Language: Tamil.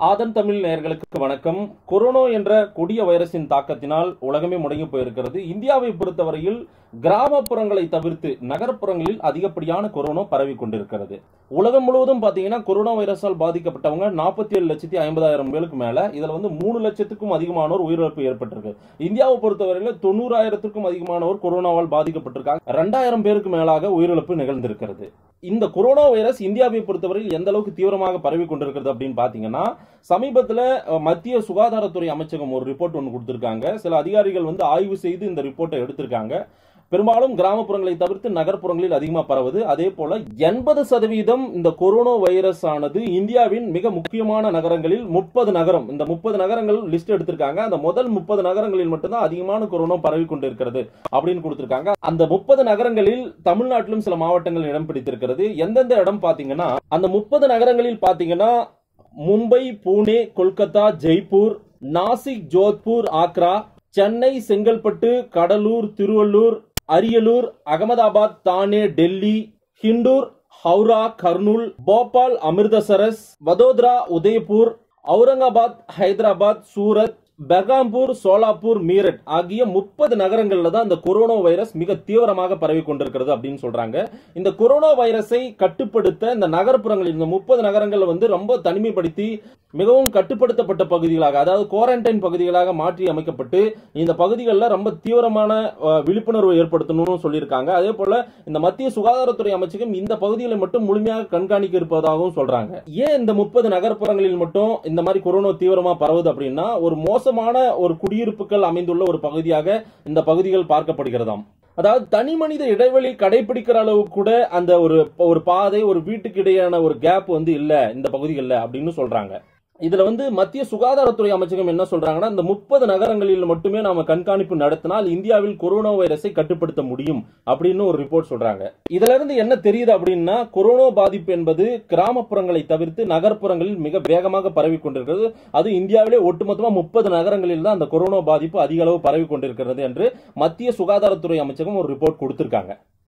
ஆதன் தமிழ் நேயர்களுக்கு வணக்கம் கொரோனா என்ற கொடிய வைரஸின் தாக்கத்தினால் உலகமே முடங்கி போயிருக்கிறது இந்தியாவை பொறுத்தவரையில் கிராமப்புறங்களை தவிர்த்து நகர்ப்புறங்களில் அதிகப்படியான கொரோனா பரவி கொண்டிருக்கிறது உலகம் முழுவதும் பாத்தீங்கன்னா கொரோனா வைரஸால் பாதிக்கப்பட்டவங்க நாற்பத்தி ஏழு லட்சத்தி ஐம்பதாயிரம் பேருக்கு மேல இதுல வந்து மூணு லட்சத்துக்கும் அதிகமானோர் உயிரிழப்பு ஏற்பட்டிருக்கு இந்தியாவை பொறுத்தவரையில் தொண்ணூறாயிரத்துக்கும் அதிகமானோர் கொரோனாவால் பாதிக்கப்பட்டிருக்காங்க ரெண்டாயிரம் பேருக்கு மேலாக உயிரிழப்பு நிகழ்ந்திருக்கிறது இந்த கொரோனா வைரஸ் இந்தியாவை பொறுத்தவரையில் எந்த அளவுக்கு தீவிரமாக பரவி கொண்டிருக்கிறது அப்படின்னு பாத்தீங்கன்னா சமீபத்துல அஹ், மத்திய சுகாதாரத்துறை அமைச்சகம் ஒரு ரிப்போர்ட் ஒன்று கொடுத்திருக்காங்க சில அதிகாரிகள் வந்து ஆய்வு செய்து இந்த ரிப்போர்ட்டை எடுத்திருக்காங்க பெரும்பாலும் கிராமப்புறங்களை தவிர்த்து நகர்ப்புறங்களில் அதிகமா பரவுது அதே போல எண்பது சதவீதம் இந்த கொரோனா வைரஸ் ஆனது இந்தியாவின் மிக முக்கியமான நகரங்களில் முப்பது நகரம் இந்த முப்பது நகரங்கள் லிஸ்ட் எடுத்திருக்காங்க அந்த முதல் முப்பது நகரங்களில் மட்டும்தான் அதிகமான கொரோனா பரவி கொண்டிருக்கிறது அப்படின்னு கொடுத்திருக்காங்க அந்த முப்பது நகரங்களில் தமிழ்நாட்டிலும் சில மாவட்டங்கள் இடம் பிடித்திருக்கிறது எந்தெந்த இடம் பாத்தீங்கன்னா அந்த முப்பது நகரங்களில் பாத்தீங்கன்னா மும்பை புனே கொல்கத்தா ஜெய்ப்பூர் நாசிக் ஜோத்பூர் ஆக்ரா சென்னை செங்கல்பட்டு கடலூர் திருவள்ளூர் அரியலூர் அகமதாபாத் தானே டெல்லி ஹிண்டூர் ஹவுரா கர்னூல் போபால் அமிர்தசரஸ் வதோதரா உதய்பூர் அவுரங்காபாத் ஹைதராபாத் சூரத் பெர்காம்பூர் சோலாப்பூர் மீரட் ஆகிய முப்பது நகரங்கள்ல தான் இந்த கொரோனா வைரஸ் மிக தீவிரமாக பரவி கொண்டிருக்கிறது அப்படின்னு சொல்றாங்க இந்த கொரோனா வைரஸை கட்டுப்படுத்த இந்த நகர்ப்புறங்களில் இந்த முப்பது நகரங்கள் வந்து ரொம்ப தனிமைப்படுத்தி மிகவும் கட்டுப்படுத்தப்பட்ட பகுதிகளாக அதாவது குவாரண்டைன் பகுதிகளாக மாற்றி அமைக்கப்பட்டு இந்த பகுதிகளில் ரொம்ப தீவிரமான அஹ், விழிப்புணர்வு ஏற்படுத்தணும்னு சொல்லியிருக்காங்க அதே போல இந்த மத்திய சுகாதாரத்துறை அமைச்சகம் இந்த பகுதிகளை மட்டும் முழுமையாக கண்காணிக்க இருப்பதாகவும் சொல்றாங்க ஏன் இந்த முப்பது நகர்ப்புறங்களில் மட்டும் இந்த மாதிரி கொரோனா தீவிரமா பரவுது அப்படின்னா ஒரு மோசமான ஒரு குடியிருப்புகள் அமைந்துள்ள ஒரு பகுதியாக இந்த பகுதிகள் பார்க்கப்படுகிறதாம் அதாவது தனி மனித இடைவெளி கடைபிடிக்கிற அளவு கூட அந்த ஒரு ஒரு பாதை ஒரு வீட்டுக்கு இடையான ஒரு கேப் வந்து இல்ல இந்த பகுதிகளில் அப்படின்னு சொல்றாங்க இதுல வந்து மத்திய சுகாதாரத்துறை அமைச்சகம் என்ன சொல்றாங்கன்னா இந்த முப்பது நகரங்களில் மட்டுமே நாம கண்காணிப்பு நடத்தினால் இந்தியாவில் கொரோனா வைரஸை கட்டுப்படுத்த முடியும் அப்படின்னு ஒரு ரிப்போர்ட் சொல்றாங்க இதுல இருந்து என்ன தெரியுது அப்படின்னா கொரோனா பாதிப்பு என்பது கிராமப்புறங்களை தவிர்த்து நகர்ப்புறங்களில் மிக வேகமாக பரவி கொண்டிருக்கிறது அது இந்தியாவிலே ஒட்டுமொத்தமா முப்பது நகரங்களில் தான் அந்த கொரோனா பாதிப்பு அதிக அளவு பரவி கொண்டிருக்கிறது என்று மத்திய சுகாதாரத்துறை அமைச்சகம் ஒரு ரிப்போர்ட் கொடுத்திருக்காங்க